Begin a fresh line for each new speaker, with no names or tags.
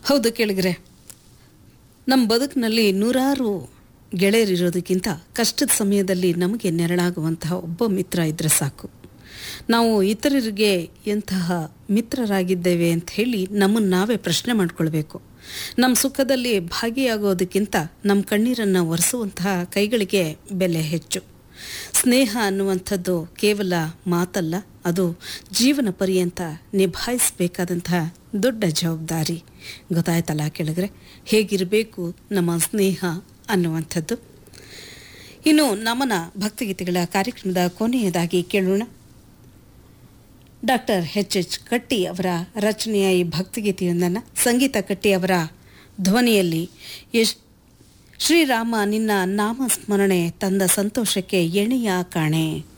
ಹೌದು ಕೇಳಿದ್ರೆ ನಮ್ಮ ಬದುಕಿನಲ್ಲಿ ನೂರಾರು ಗೆಳೆಯರಿರೋದಕ್ಕಿಂತ ಕಷ್ಟದ ಸಮಯದಲ್ಲಿ ನಮಗೆ ನೆರಳಾಗುವಂತಹ ಒಬ್ಬ ಮಿತ್ರ ಇದ್ದರೆ ಸಾಕು ನಾವು ಇತರರಿಗೆ ಎಂತಹ ಮಿತ್ರರಾಗಿದ್ದೇವೆ ಅಂತ ಹೇಳಿ ನಮ್ಮನ್ನು ನಾವೇ ಪ್ರಶ್ನೆ ಮಾಡ್ಕೊಳ್ಬೇಕು ನಮ್ಮ ಸುಖದಲ್ಲಿ ಭಾಗಿಯಾಗೋದಕ್ಕಿಂತ ನಮ್ಮ ಕಣ್ಣೀರನ್ನು ಒರೆಸುವಂತಹ ಕೈಗಳಿಗೆ ಬೆಲೆ ಹೆಚ್ಚು ಸ್ನೇಹ ಅನ್ನುವಂಥದ್ದು ಕೇವಲ ಮಾತಲ್ಲ ಅದು ಜೀವನ ಪರ್ಯಂತ ನಿಭಾಯಿಸಬೇಕಾದಂತಹ ದೊಡ್ಡ ಜವಾಬ್ದಾರಿ ಗೊತ್ತಾಯ್ತಲ್ಲ ಕೆಳಗರೆ ಹೇಗಿರಬೇಕು ನಮ್ಮ ಸ್ನೇಹ ಅನ್ನುವಂಥದ್ದು ಇನ್ನು ನಮನ ಭಕ್ತಿಗೀತೆಗಳ ಕಾರ್ಯಕ್ರಮದ ಕೊನೆಯದಾಗಿ ಕೇಳೋಣ ಡಾಕ್ಟರ್ ಎಚ್ ಎಚ್ ಕಟ್ಟಿ ಅವರ ರಚನೆಯ ಈ ಭಕ್ತಿಗೀತೆಯೊಂದನ್ನು ಸಂಗೀತ ಕಟ್ಟಿ ಅವರ ಧ್ವನಿಯಲ್ಲಿ ಎಶ್ ಶ್ರೀರಾಮ ನಿನ್ನ ನಾಮಸ್ಮರಣೆ ತಂದ ಸಂತೋಷಕ್ಕೆ ಎಣೆಯ ಕಾಣೆ